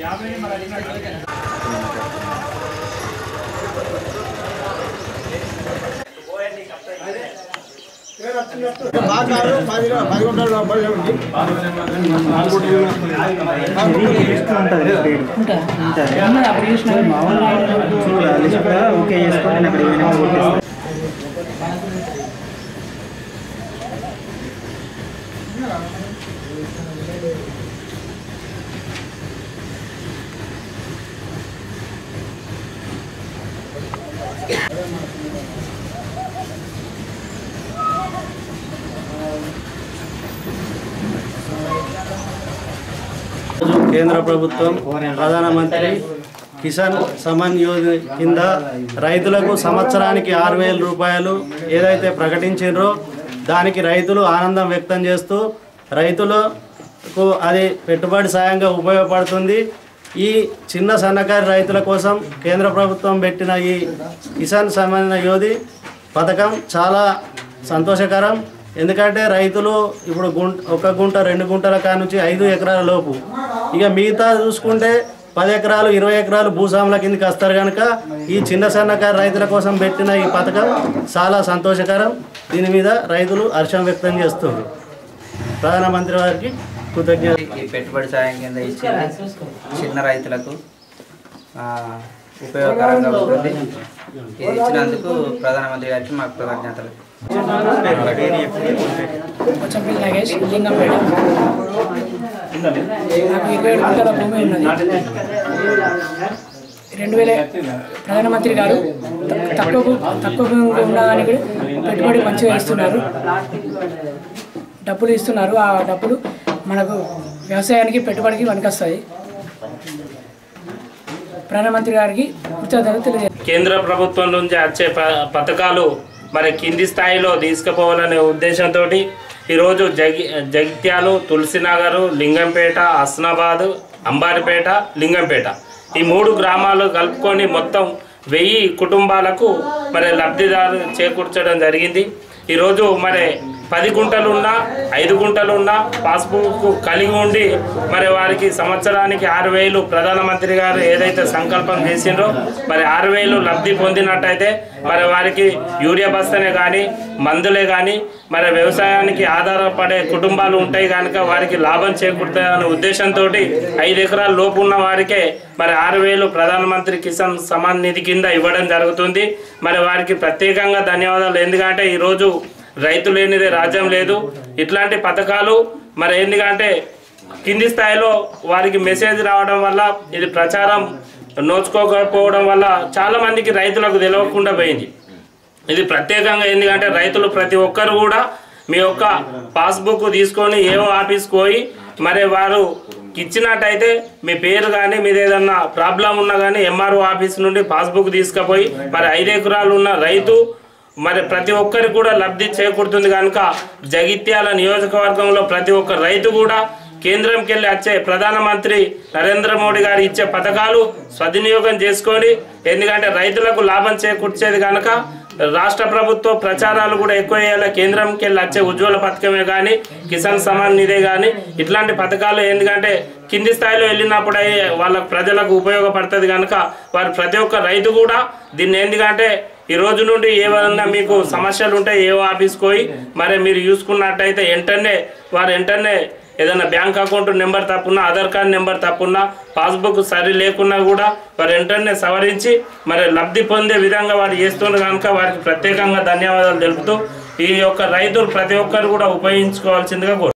Okay చేసుకోండి అక్కడ ఏమైనా కొట్టేస్తాను. కేంద్ర ప్రభుత్వం ప్రధానమంత్రి కిసాన్ సమాన్ యోజన కింద రైతులకు సంవత్సరానికి ఆరు వేల రూపాయలు ఏదైతే ప్రకటించారో దానికి రైతులు ఆనందం వ్యక్తం చేస్తూ రైతులకు అది పెట్టుబడి సాయంగా ఉపయోగపడుతుంది ఈ చిన్న సన్నకారు రైతుల కోసం కేంద్ర ప్రభుత్వం పెట్టిన ఈ కిసాన్ సమాన్ యోధి పథకం చాలా సంతోషకరం ఎందుకంటే రైతులు ఇప్పుడు గుంట ఒక గుంట రెండు గుంటల కానుంచి ఐదు ఎకరాల లోపు ఇక మిగతా చూసుకుంటే పది ఎకరాలు ఇరవై ఎకరాలు భూస్వాముల కిందకి వస్తారు కనుక ఈ చిన్న సన్నకారు రైతుల కోసం పెట్టిన ఈ పథకం చాలా సంతోషకరం దీని మీద రైతులు హర్షం వ్యక్తం చేస్తున్నారు ప్రధానమంత్రి వారికి కృతజ్ఞత ఈ పెట్టుబడి సాయం కింద ఇచ్చిన చిన్న రైతులకు ఆ, ఉపయోగకరంగా ఉంటుంది ఇది ఇచ్చినందుకు ప్రధానమంత్రి గారికి మాకు కృతజ్ఞతలు కొచ్చంపల్లి నాగేష్ లింగంపేట నాకు ఇరవై ఏడు గుంటల భూమి ఉన్నది రెండు వేల ప్రధానమంత్రి గారు త- తక్కువ భూ- తక్కువ భూమి ఉన్నదానికి పెట్టుబడి మంచిగా ఇస్తున్నారు డబ్బులు ఇస్తున్నారు ఆ డబ్బులు మనకు వ్యవసాయానికి పెట్టుబడికి పనికొస్తాయి ప్రధానమంత్రి గారికి కృతజ్ఞతలు తెలియజేస్తాను కేంద్ర ప్రభుత్వం నుంచి వచ్చే ప- పథకాలు మరి కింది స్థాయిలో తీసుకుపోవాలనే ఉద్దేశంతో ఈరోజు జగి జగిత్యాలు తులసినగరు లింగంపేట హస్నాబాద్ అంబారిపేట లింగంపేట ఈ మూడు గ్రామాలు కలుపుకొని మొత్తం వెయ్యి కుటుంబాలకు మరి లబ్ధిదారు చేకూర్చడం జరిగింది ఈరోజు మరి పది గుంటలున్నా ఐదు గుంటలున్నా పాస్బుక్ కలిగి ఉండి మరి వారికి సంవత్సరానికి ఆరు వేలు ప్రధానమంత్రి గారు ఏదైతే సంకల్పం చేసిండ్రో మరి ఆరు వేలు లబ్ధి పొందినట్టయితే మరి వారికి యూరియా బస్తనే కానీ మందులే కానీ మరి వ్యవసాయానికి ఆధారపడే కుటుంబాలు ఉంటాయి కనుక వారికి లాభం చేకూరుతాయనే ఉద్దేశంతో ఐదు ఎకరాల లోపు ఉన్న వారికే మరి ఆరు వేలు ప్రధానమంత్రి కిసాన్ సమాన్ నిధి కింద ఇవ్వడం జరుగుతుంది మరి వారికి ప్రత్యేకంగా ధన్యవాదాలు ఎందుకంటే ఈరోజు రైతు లేనిదే రాజ్యం లేదు ఇట్లాంటి పథకాలు మరి ఎందుకంటే కింది స్థాయిలో వారికి మెసేజ్ రావడం వల్ల ఇది ప్రచారం నోచుకోకపోవడం వల్ల చాలా మందికి రైతులకు తెలియకుండా పోయింది ఇది ప్రత్యేకంగా ఎందుకంటే రైతులు ప్రతి ఒక్కరు కూడా మీ యొక్క పాస్బుక్ తీసుకొని ఏవో ఆఫీస్కి పోయి మరి వారు ఇచ్చినట్టయితే మీ పేరు కానీ మీది ఏదన్నా ప్రాబ్లం ఉన్నా కానీ ఎంఆర్ఓ ఆఫీస్ నుండి పాస్బుక్ తీసుకుపోయి మరి ఐదు ఎకరాలు ఉన్న రైతు మరి ప్రతి ఒక్కరికి కూడా లబ్ధి చేకూరుతుంది కనుక జగిత్యాల నియోజకవర్గంలో ప్రతి ఒక్క రైతు కూడా కేంద్రంకి వెళ్ళి వచ్చే ప్రధానమంత్రి నరేంద్ర మోడీ గారు ఇచ్చే పథకాలు సద్వినియోగం చేసుకొని ఎందుకంటే రైతులకు లాభం చేకూర్చేది కనుక రాష్ట్ర ప్రభుత్వ ప్రచారాలు కూడా ఎక్కువ చేయాలి కేంద్రంకి వెళ్ళి వచ్చే ఉజ్వల పథకమే కానీ కిసాన్ సమాన్ నిధే కానీ ఇట్లాంటి పథకాలు ఎందుకంటే కింది స్థాయిలో వెళ్ళినప్పుడు అయ్యే వాళ్ళ ప్రజలకు ఉపయోగపడుతుంది కనుక వారు ప్రతి ఒక్క రైతు కూడా దీన్ని ఎందుకంటే ఈ రోజు నుండి ఏమన్నా మీకు సమస్యలు ఉంటే ఏ ఆఫీస్కి పోయి మరి మీరు చూసుకున్నట్టయితే వెంటనే వారు వెంటనే ఏదైనా బ్యాంక్ అకౌంట్ నెంబర్ తప్పున్నా ఆధార్ కార్డ్ నెంబర్ తప్పున్నా పాస్బుక్ సరి లేకున్నా కూడా వారు వెంటనే సవరించి మరి లబ్ధి పొందే విధంగా వారు చేస్తున్నారు కనుక వారికి ప్రత్యేకంగా ధన్యవాదాలు తెలుపుతూ ఈ యొక్క రైతులు ప్రతి ఒక్కరు కూడా ఉపయోగించుకోవాల్సిందిగా కోరు